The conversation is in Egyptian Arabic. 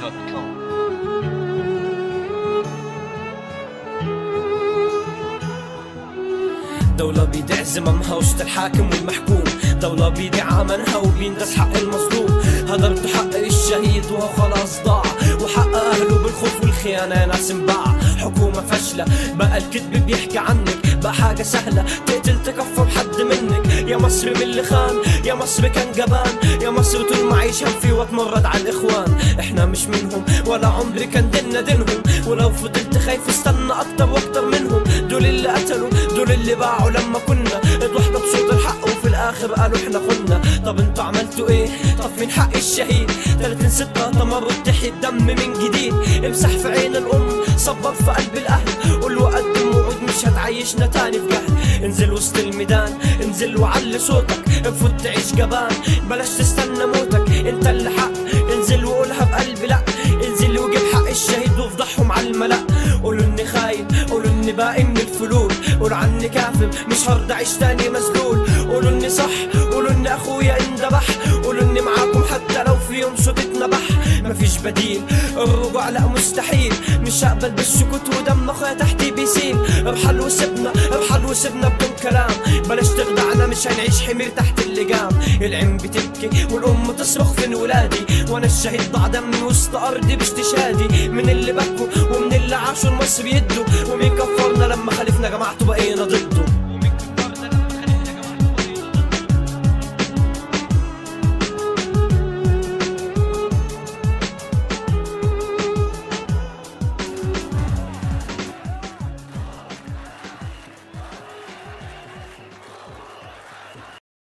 gmail.com دولة بيدع زمامها وسط الحاكم والمحكوم دولة بيدع منها وبيندس حق المظلوم هدرت حق الشهيد وهو خلاص ضاع وحق أهله بالخوف والخيانة يا ناس انباع حكومة فاشلة بقى الكذب بيحكي عنك بقى حاجة سهلة تقتل تكفر حد منك يا مصر من اللي خان يا مصر كان جبان يا مصر طول ما عيش هم في واتمرد على الإخوان احنا مش منهم ولا عمري كان ديننا دينهم ولو فضلت خايف استنى أكتر وأكتر منهم دول اللي قتلوا دول اللي باعوا لما كنا اتوحدة بصوت الحق وفي الاخر قالوا احنا خنا طب انتوا عملتوا ايه طب فين حق الشهيد 30 ستة تمرد تحيي الدم من جديد امسح في عين الام صبر في قلب الاهل قول له قدم وعود مش هتعيشنا تاني في جهل انزل وسط الميدان انزل وعلي صوتك افوت تعيش جبان بلاش تستنى موتك انت اللي حق انزل وقولها بقلب لا انزل وجيب حق الشهيد وافضحهم على الملأ قولوا اني خاين قولوا اني باقي من الفلول قولوا عني كافر مش هرضى اعيش تاني مذلول قولوا اني صح قولوا اني اخويا اندبح قولوا اني معاكم حتى لو في يوم صوت اتنبح مفيش بديل الرجوع لا مستحيل مش هقبل بالسكوت ودم اخويا تحتي بيسيل ارحل وسيبنا ارحل وسيبنا بدون كلام بلاش تخدعنا مش هنعيش حمير تحت اللجام العين بتبكي والام تصرخ فين ولادي وانا الشهيد ضاع دمي وسط ارضي باستشهادي من اللي بكوا ومن اللي عاشوا المصري يدوا ومين كفرنا لما خالفنا جماعته بقينا ضده